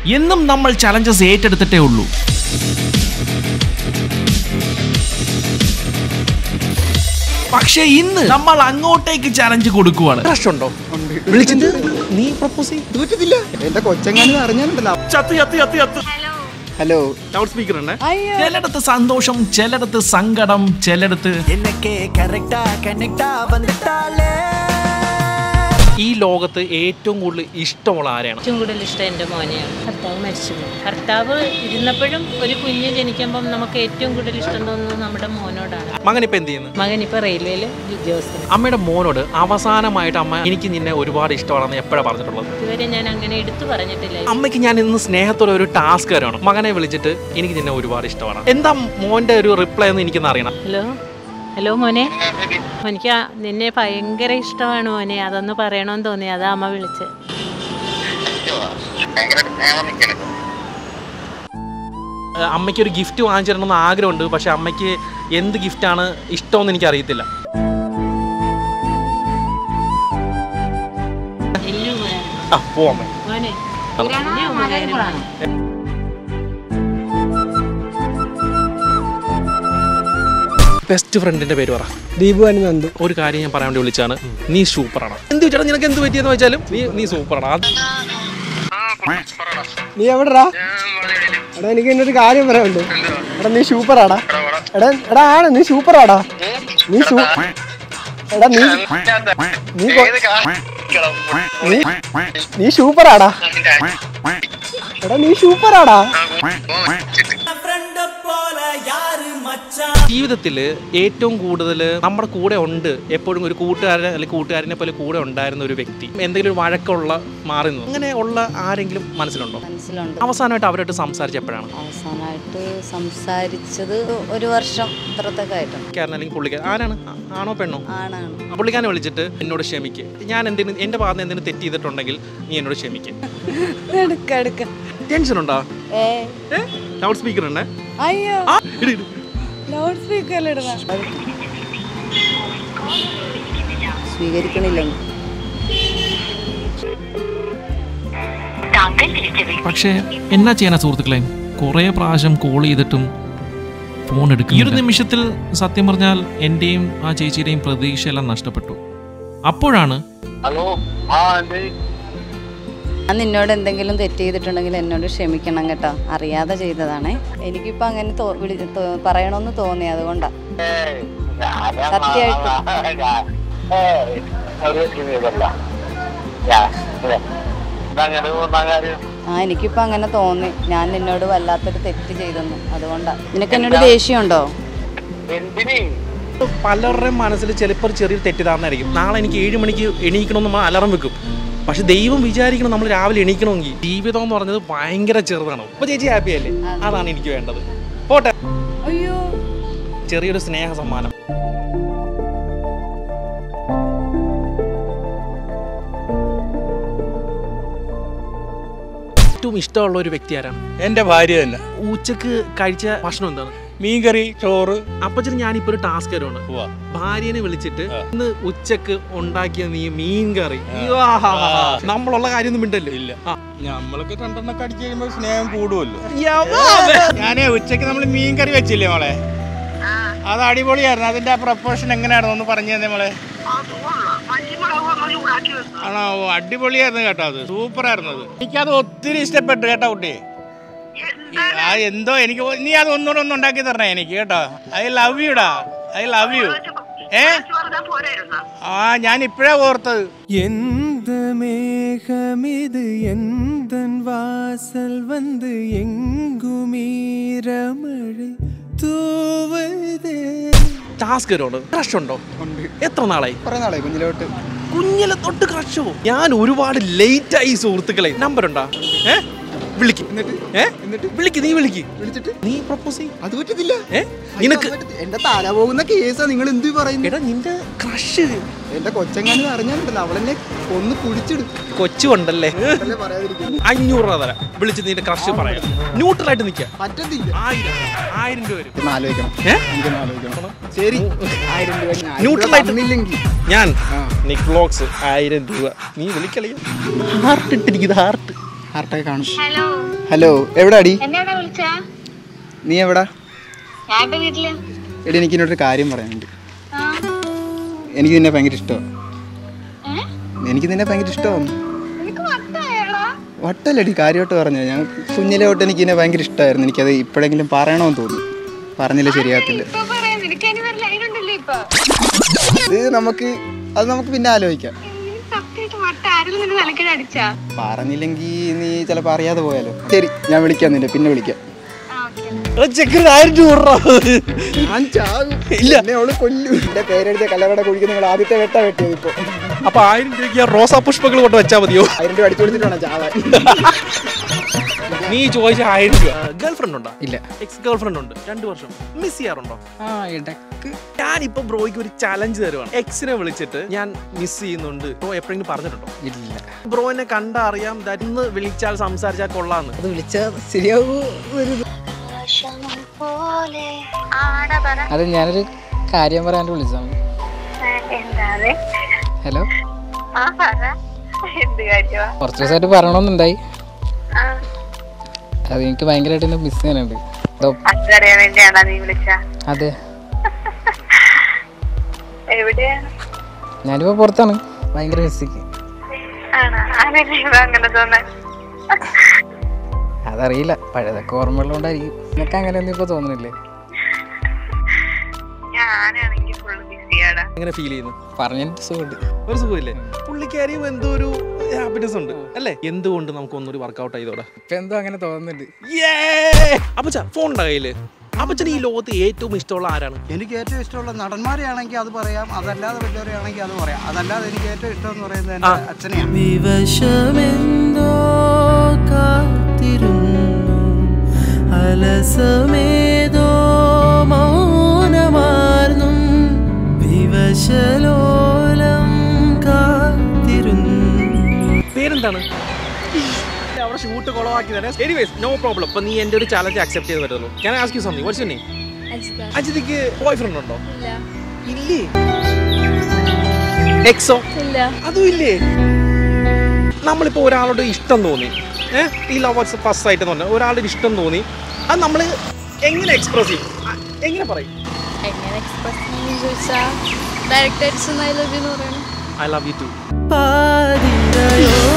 എന്നും നമ്മൾ ചലഞ്ചസ് ഏറ്റെടുത്തിട്ടേ ഉള്ളൂ പക്ഷേ ഇന്ന് നമ്മൾ അങ്ങോട്ടേക്ക് ചലഞ്ച് കൊടുക്കുവാണ് ക്രഷ് ഉണ്ടോ വിളിച്ചിട്ട് നീ പ്രപ്പോസ് ചെയ്യും തോറ്റത്തില്ല എന്റെ കൊച്ചങ്ങാനും അറിഞ്ഞാലുണ്ടല്ലോ ചത്ത് ചത്ത് ചത്ത് ചത്ത് ഹലോ ലൗഡ് സ്പീക്കർ ഉണ്ട് ചിലയിടത്ത് സന്തോഷം ചിലയിടത്ത് സങ്കടം ചിലയിടത്ത് எனக்கு கரெக்டா கனெக்டா வந்துட்டாளே ഈ ലോകത്ത് ഏറ്റവും കൂടുതൽ ഇഷ്ടമുള്ള ആരെയാണ് ഏറ്റവും കൂടുതൽ ഇഷ്ടം എൻ്റെ മോനെയാണ് ഭർത്താവ് മരിച്ചുപോയി ഭർത്താവ് ഇരുന്നപ്പോഴും ഒരു കുഞ്ഞ് ജനിക്കുമ്പം നമുക്ക് ഏറ്റവും കൂടുതൽ ഇഷ്ടം തോന്നുന്നത് നമ്മുടെ മോനോടാണ് മകൻ ഇപ്പൊ എന്ത് ചെയ്യുന്നു മകൻ ഇപ്പോൾ റെയിൽവേയിൽ ഉദ്യോഗസ്ഥൻ അമ്മയുടെ മോനോട് അവസാനമായിട്ട് അമ്മ എനിക്ക് നിന്നെ ഒരുപാട് ഇഷ്ടമാണെന്ന് എപ്പോഴാണ് പറഞ്ഞിട്ടുള്ളത് ഇതുവരെ ഞാൻ അങ്ങനെ എടുത്തു പറഞ്ഞിട്ടില്ല അമ്മയ്ക്ക് ഞാൻ ഇന്ന് സ്നേഹത്തോടെ ഒരു ടാസ്ക് തരാണ് മകനെ വിളിച്ചിട്ട് എനിക്ക് നിന്നെ ഒരുപാട് ഇഷ്ടമാണ് എന്താ മോന്റെ ഒരു റിപ്ലൈ എന്ന് എനിക്കൊന്ന് അറിയണം ഹലോ ഹലോ മോനെ എനിക്ക് ആ- നിന്നെ ഭയങ്കര ഇഷ്ടമാണ് മോനെ അതൊന്ന് പറയണമെന്ന് തോന്നി അതാ അമ്മ വിളിച്ചത് ഏഹ് അമ്മയ്ക്ക് ഒരു ഗിഫ്റ്റ് വാങ്ങിച്ചു തരണമെന്ന് ആഗ്രഹമുണ്ട് പക്ഷെ അമ്മയ്ക്ക് എന്ത് ഗിഫ്റ്റാണ് ഇഷ്ടമെന്ന് എനിക്ക് അറിയത്തില്ല വലിയ ഉപകാരം. ആ പോവാമേ മോനെ വലിയ ഉപകാരമാണ് ബെസ്റ്റ് ഫ്രണ്ടിന്റെ പേര് പറ ദീപു അനുനന്ദ് ഒരു കാര്യം ഞാൻ പറയാൻ വേണ്ടി വിളിച്ചാണ് നീ സൂപ്പറാണ് എന്ത് വെച്ചാൽ നിനക്ക് എന്ത് പറ്റിയെന്ന് വെച്ചാലും നീ നീ സൂപ്പറാണ് അത് നീ എവിടെടാ എടാ എനിക്ക് എന്നൊരു കാര്യം പറയാനുണ്ട് എടാ നീ സൂപ്പറാടാ എടാ എടാ ആണ് നീ സൂപ്പറാടാ നീ സൂ എടാ നീ നീ കൊ- നീ നീ സൂപ്പറാടാ എടാ നീ സൂപ്പറാടാ ജീവിതത്തിൽ ഏറ്റവും കൂടുതൽ നമ്മുടെ കൂടെ ഉണ്ട് എപ്പോഴും ഒരു കൂട്ടുകാരൻ അല്ലെങ്കിൽ കൂട്ടുകാരനെ പോലെ കൂടെ ഉണ്ടായിരുന്ന ഒരു വ്യക്തി എന്തെങ്കിലും ഒരു വഴക്കമുള്ള മാറി നിന്നു അങ്ങനെ ഉള്ള ആരെങ്കിലും മനസ്സിലുണ്ടോ മനസ്സിലുണ്ട് അവസാനമായിട്ട് അവരായിട്ട് സംസാരിച്ച എപ്പോഴാണ് അവസാനമായിട്ട് സംസാരിച്ചത് ഒരു വർഷം ഇത്രത്തൊക്കെ ആയിട്ടുണ്ട് പുള്ളിക്കാരൻ അല്ലെങ്കിൽ പുള്ളിക്കാരൻ ആരാണ് ആ- ആണോ പെണ്ണോ ആണാണ് ആ പുള്ളിക്കാരനെ വിളിച്ചിട്ട് എന്നോട് ക്ഷമിക്ക് ഞാൻ എന്തെങ്കിലും എൻ്റെ ഭാഗത്ത് എന്തെങ്കിലും തെറ്റ് ചെയ്തിട്ടുണ്ടെങ്കിൽ നീ എന്നോട് ക്ഷമിക്ക് എടുക്ക എടുക്ക ടെൻഷൻ ഉണ്ടോ ഏ ലൗഡ് സ്പീക്കർ ഉണ്ടേ അയ്യോ ആ ഇട് ഇട്. ലൗഡ് സ്പീക്കറിൽ ഇടുന്ന സ്വീകരിക്കണില്ല പക്ഷേ എന്നാ ചെയ്യാനാ സുഹൃത്തുക്കളെ കുറേ പ്രാവശ്യം കോൾ ചെയ്തിട്ടും ഫോൺ എടുക്കും ഈ ഒരു നിമിഷത്തിൽ സത്യം പറഞ്ഞാൽ എൻ്റെയും ആ ചേച്ചിയുടെയും പ്രതീക്ഷയെല്ലാം നഷ്ടപ്പെട്ടു അപ്പോഴാണ് ഞാൻ നിന്നോട് എന്തെങ്കിലും തെറ്റ് ചെയ്തിട്ടുണ്ടെങ്കിൽ എന്നോട് ക്ഷമിക്കണം കേട്ടോ അറിയാതെ ചെയ്തതാണേ എനിക്കിപ്പോ അങ്ങനെ തോ- വിളി തോ- പറയണമെന്ന് തോന്നി അതുകൊണ്ടാ സത്യമായിട്ട് ആ എനിക്കിപ്പോ അങ്ങനെ തോന്നി ഞാൻ നിന്നോട് വല്ലാത്തൊരു തെറ്റ് ചെയ്തെന്നു അതുകൊണ്ടാ നിനക്ക് എന്നോട് ദേഷ്യമുണ്ടോ പലരുടെയും മനസ്സിൽ ചിലപ്പോൾ ഒരു ചെറിയൊരു തെറ്റിദ്ധാരണയായിരിക്കും നാളെ എനിക്ക് ഏഴ് മണിക്ക് എണീക്കണമെന്ന് നമ്മൾ അലാറം വെക്കും പക്ഷെ ദൈവം വിചാരിക്കണം നമ്മൾ രാവിലെ എണീക്കണമെങ്കിൽ ജീവിതം എന്ന് പറഞ്ഞത് ഭയങ്കര ചെറുതാണ് അപ്പൊ ചേച്ചി ഹാപ്പി അല്ലേ അതാണ് എനിക്ക് വേണ്ടത് പോട്ടെ അയ്യോ ചെറിയൊരു സ്നേഹ സമ്മാനം ഏറ്റവും ഇഷ്ടമുള്ള ഒരു വ്യക്തി ആരാണ് എൻ്റെ ഭാര്യ തന്നെ ഉച്ചക്ക് കഴിച്ച ഭക്ഷണം എന്താണ് മീൻകറി ചോറ് അപ്പച്ചന് ഞാനിപ്പോ ഒരു ടാസ്ക് തരുവാണ് ഉവ്വ. ഭാര്യനെ വിളിച്ചിട്ട് ആ. ഇന്ന് ഉച്ചക്ക് ഉണ്ടാക്കിയ നീ മീൻ കറി നമ്മളുള്ള കാര്യമൊന്നും മിണ്ടല്ലോ ഇല്ല. ആ. നമ്മളൊക്കെ രണ്ടെണ്ണൊക്കെ അടിച്ചു കഴിയുമ്പോൾ സ്നേഹം കൂടുമല്ലോ യവാ. ഞാനേ ഉച്ചക്ക് നമ്മൾ മീൻകറി വെച്ചില്ലേ മോളെ അത് അടിപൊളിയായിരുന്നു അതിന്റെ ആ പ്രപ്പോഷൻ എങ്ങനെയായിരുന്നു ഒന്ന് പറഞ്ഞു തന്നെ മോളെ ആണോ ഓ, അടിപൊളിയായിരുന്നു കേട്ടോ അത് സൂപ്പർ ആയിരുന്നു അത് എനിക്കത് ഒത്തിരി ഇഷ്ടപ്പെട്ടു കേട്ടോ കുട്ടി ആ എന്തോ എനിക്ക് ഒ- നീ അത് ഒന്നുകൂടെ ഒന്ന് ഉണ്ടാക്കി തരണേ എനിക്ക് കേട്ടോ ഐ ലവ് യുടാ ഐ ലവ് യു ഏ ആ ഞാൻ ഇപ്പോഴാ ഓർത്തത് எந்த மேகமிது எந்தன் வாசல் வந்து எங்குமீரமழை தூவுதே ടാസ്ക് തരുവാണ് ക്രഷ് ഉണ്ടോ എത്ര നാളായി കുറെ നാളെ കുഞ്ഞിലോട്ട് കുഞ്ഞിലെ തൊട്ട് ക്രഷോ ഞാൻ ഒരുപാട് ലേറ്റ് ആയി സുഹൃത്തുക്കളെ നമ്പർ ഉണ്ടോ ഏ വിളിക്ക് എന്നിട്ട് ഏ എന്നിട്ട് വിളിക്ക് നീ വിളിക്ക് വിളിച്ചിട്ട് നീ പ്രപ്പോസ് ചെയ്യും അത് പറ്റത്തില്ല ഏ നിനക്ക് എന്റെ തല പോകുന്ന കേസാ നിങ്ങൾ എന്ത് പറയുന്നു എടാ നിന്റെ ക്രഷ് എന്റെ കൊച്ചങ്ങാനും അറിഞ്ഞാലുണ്ടല്ലോ അവളെന്നെ ഒന്ന് കുടിച്ചിടും കൊച്ചു ഉണ്ടല്ലേ അല്ലേ പറയാതിരിക്കുന്നു അഞ്ഞൂറ് രൂപ തരാം വിളിച്ച് നിന്റെ ക്രഷ് പറയാം ന്യൂട്രൽ ആയിട്ട് നിൽക്കാം പറ്റത്തില്ല ആയിരം ആയിരം രൂപ വരും ഒന്ന് ആലോചിക്കണം ഏ? എനിക്കൊന്ന് ആലോചിക്കണം ശരി ആയിരം രൂപ ഞാൻ Neutral ഇവിടെ ആയിട്ട് തന്നില്ലെങ്കിൽ ഞാൻ ആ. നിക് വ്ലോഗ്സ് ആയിരം രൂപ നീ വിളിക്കളിയ ഹാർട്ട് ഇട്ടിരിക്കുന്നത് ഹാർട്ട് ഹാർട്ടൊക്കെ കാണും ഹലോ ഹലോ എവിടാടി എന്നെവിടെ വിളിച്ചാ നീ എവിടാ ഞാൻ ഇപ്പൊ വീട്ടില് എടി എനിക്ക് എന്നോടൊരു കാര്യം പറയാനുണ്ട് ആ എനിക്ക് നിന്നെ ഭയങ്കര ഇഷ്ടമാണ് ഏ? എനിക്ക് നിന്നെ ഭയങ്കര ഇഷ്ടമാണ് നിനക്ക് വട്ടായടാ വട്ടല്ലടി കാര്യമായിട്ട് പറഞ്ഞു ഞാൻ കുഞ്ഞിലെ തൊട്ട് എനിക്ക് നിന്നെ ഭയങ്കര ഇഷ്ടമായിരുന്നു എനിക്കത് ഇപ്പോഴെങ്കിലും പറയണമെന്ന് തോന്നി പറഞ്ഞില്ല ശരിയാകത്തില്ല ഇപ്പൊ പറയാം നിനക്ക് അതിന് വേറെ ലൈൻ ഉണ്ടല്ലോ ഇപ്പൊ ഇത് നമുക്ക് അത് നമുക്ക് പിന്നെ ആലോചിക്കാം നീ സത്യമായിട്ട് വട്ട ആരെങ്കിലും നിന്റെ തലക്കടി അടിച്ചാ പറഞ്ഞില്ലെങ്കിൽ നീ ചിലപ്പോൾ അറിയാതെ പോയാലോ ശരി ഞാൻ വിളിക്കാം നിന്നെ പിന്നെ വിളിക്കാം ആ ഓക്കെ ചെക്കൻ ആയിരം രൂപ ഞാൻ ചാകും ഇല്ല എന്നെ അവള് കൊല്ലും എന്റെ പേരെഴുതിയ കല്ലറയുടെ കുഴിക്ക് നിങ്ങൾ ആദ്യത്തെ വെട്ട വെട്ടിയത് ഇപ്പൊ അപ്പൊ ആയിരം രൂപയ്ക്ക് ആ റോസാ പുഷ്പങ്ങൾ കൊണ്ട് വെച്ചാൽ മതിയോ ആയിരം രൂപ അടിച്ചു കൊടുത്തിട്ടാണ് ചാവാൻ നീ ചോദിച്ച ആയിരം രൂപ ഗേൾ ഫ്രണ്ട് ഉണ്ടോ ഇല്ല എക്സ് ഗേൾ ഫ്രണ്ട് ഉണ്ട് രണ്ടു വർഷം മിസ് ചെയ്യാറുണ്ടോ ആ ഇടക്ക് ഞാനിപ്പോ ബ്രോയ്ക്ക് ഒരു ചലഞ്ച് തരുവാണ് എക്സിനെ വിളിച്ചിട്ട് ഞാൻ മിസ് ചെയ്യുന്നുണ്ട് ബ്രോ എപ്പോഴെങ്കിലും പറഞ്ഞിട്ടുണ്ടോ ഇല്ല ബ്രോനെ കണ്ടാ അറിയാം ദാ ഇന്ന് വിളിച്ചാൽ സംസാരിച്ചാൽ കൊള്ളാന്ന് അത് വിളിച്ചാൽ ശരിയാവൂ പോലെ ആടാ പറ അത് ഞാനൊരു കാര്യം പറയാൻ വിളിച്ചതാണ് എന്താ ഹലോ ആ പറ എന്ത് കാര്യമാ കുറച്ച് ദിവസമായിട്ട് പറയണമെന്നുണ്ടായി ആ അത് എനിക്ക് ഭയങ്കരമായിട്ട് എന്നെ മിസ് ചെയ്യാനുണ്ട് അതോ അതറിയാൻ വേണ്ടിയാണോ നീ വിളിച്ച അതെ എവിടെയാണ് ഞാനിപ്പോൾ പുറത്താണ് ഭയങ്കര മിസ്സിക്ക് ആണോ ആരല്ലേ ഇവ അങ്ങനെ തോന്നാൻ അതറിയില്ല പഴയതൊക്കെ ഓർമ്മയുള്ളതുകൊണ്ടായിരിക്കും നിനക്ക് അങ്ങനെയൊന്നും ഇപ്പോൾ തോന്നുന്നില്ലേ ഞാനാണെങ്കിൽ ഫുള്ള് ബിസിയാടാ എങ്ങനെ ഫീൽ ചെയ്യുന്നു പറഞ്ഞിട്ട് സുഖമുണ്ട് ഒരു സുഖമില്ലേ പുള്ളിക്കാരിയും എന്തോ ഒരു ഹാപ്പിനെസ് ഉണ്ട് അല്ലേ എന്തുകൊണ്ട് നമുക്ക് ഒന്നൊരു വർക്കൗട്ട് ചെയ്തോടെ ഇപ്പം എന്തോ അങ്ങനെ തോന്നുന്നുണ്ട് അപ്പച്ച ഫോൺ ഉണ്ടോ കയ്യില് അപ്പച്ചന് ഈ ലോകത്ത് ഏറ്റവും ഇഷ്ടമുള്ള ആരാണ് എനിക്ക് ഏറ്റവും ഇഷ്ടമുള്ള നടന്മാരെയാണെങ്കിൽ അത് പറയാം അതല്ലാതെ വലിയവരെയാണെങ്കിൽ അത് പറയാം അതല്ലാതെ എനിക്ക് ഏറ്റവും ഇഷ്ടം എന്ന് പറയുന്നത് എൻ്റെ അച്ഛനെയാണ് വിവശമെന്തോ കാത്തിരുന്നു അലസമേതോ മൗനമാർന്നും വിവശലോലം കാത്തിരുന്നു പേരെന്താണ് അവിടെ ഷൂട്ട് കൊളവാക്കി തരാം എനിവേസ് നോ പ്രോബ്ലം ഇപ്പൊ നീ എന്റെ ഒരു ചാലഞ്ച് അക്സെപ്റ്റ് ചെയ്ത് വരുള്ളൂ ഞാൻ ask you something what's your name അജിതിക്ക് ബോയ് ഫ്രണ്ട് ഉണ്ടോ ഇല്ലേ എക്സോ അതും ഇല്ലേ നമ്മളിപ്പോ ഒരാളോട് ഇഷ്ടം തോന്നി ഏഹ് ഈ ലവ് ഫസ്റ്റ് ആയിട്ട് പറഞ്ഞ ഒരാളുടെ ഇഷ്ടം തോന്നി അത് നമ്മൾ എങ്ങനെ എക്സ്പ്രസ് ചെയ്യും ആ, എങ്ങനെ പറയും എങ്ങനെ എക്സ്പ്രസ് ചോദിച്ചാൽ ഡയറക്റ്റ് അടിച്ചെന്ന് ഐ ലവ് യു എന്ന് പറയണം ഐ ലവ് യു ടു പാതിരയോ